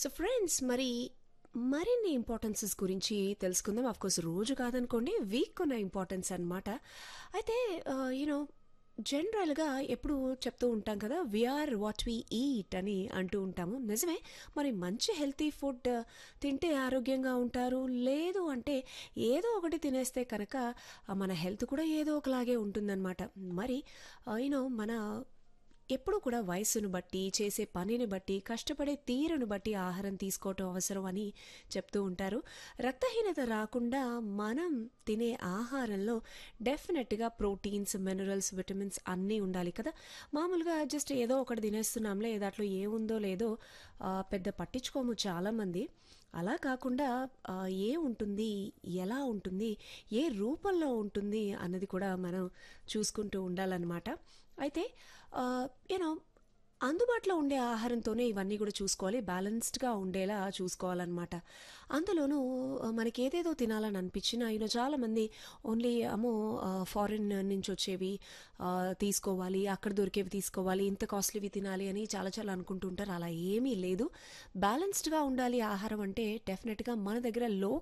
so friends మరి మరిన్ని importances గురించి తెలుసుకుందాం అఫ్ కోర్స్ రోజు కాదనుకోండి వీక్ ఉన్న ఇంపార్టెన్స్ అన్నమాట అయితే యూనో జనరల్గా ఎప్పుడు చెప్తూ ఉంటాం కదా వీఆర్ వాట్ వీ ఈట్ అని అంటూ ఉంటాము నిజమే మరి మంచి హెల్తీ ఫుడ్ తింటే ఆరోగ్యంగా ఉంటారు లేదు అంటే ఏదో ఒకటి తినేస్తే కనుక మన హెల్త్ కూడా ఏదో ఒకలాగే ఉంటుందన్నమాట మరి యూనో మన ఎప్పుడు కూడా వయసును బట్టి చేసే పనిని బట్టి కష్టపడే తీరును బట్టి ఆహారం తీసుకోవటం అవసరం అని చెప్తూ ఉంటారు రక్తహీనత రాకుండా మనం తినే ఆహారంలో డెఫినెట్గా ప్రోటీన్స్ మినరల్స్ విటమిన్స్ అన్నీ ఉండాలి కదా మామూలుగా జస్ట్ ఏదో ఒకటి తినేస్తున్నాంలే దాంట్లో ఏముందో లేదో ఆ, పెద్ద పట్టించుకోము చాలామంది అలా కాకుండా ఆ, ఏ ఉంటుంది ఎలా ఉంటుంది ఏ రూపంలో ఉంటుంది అన్నది కూడా మనం చూసుకుంటూ ఉండాలన్నమాట అయితే యూనో అందుబాటులో ఉండే ఆహారంతోనే ఇవన్నీ కూడా చూసుకోవాలి బ్యాలెన్స్డ్గా ఉండేలా చూసుకోవాలన్నమాట అందులోనూ ఆ, మనకి ఏదేదో తినాలని అనిపించినా యూనో చాలామంది ఓన్లీ అమ్మో ఫారిన్ నుంచి వచ్చేవి ఆ, తీసుకోవాలి అక్కడ దొరికేవి తీసుకోవాలి ఇంత కాస్ట్లీవి తినాలి అని చాలా చాలా అనుకుంటూ ఉంటారు అలా ఏమీ లేదు బ్యాలెన్స్డ్గా ఉండాలి ఆహారం అంటే డెఫినెట్గా మన దగ్గర లో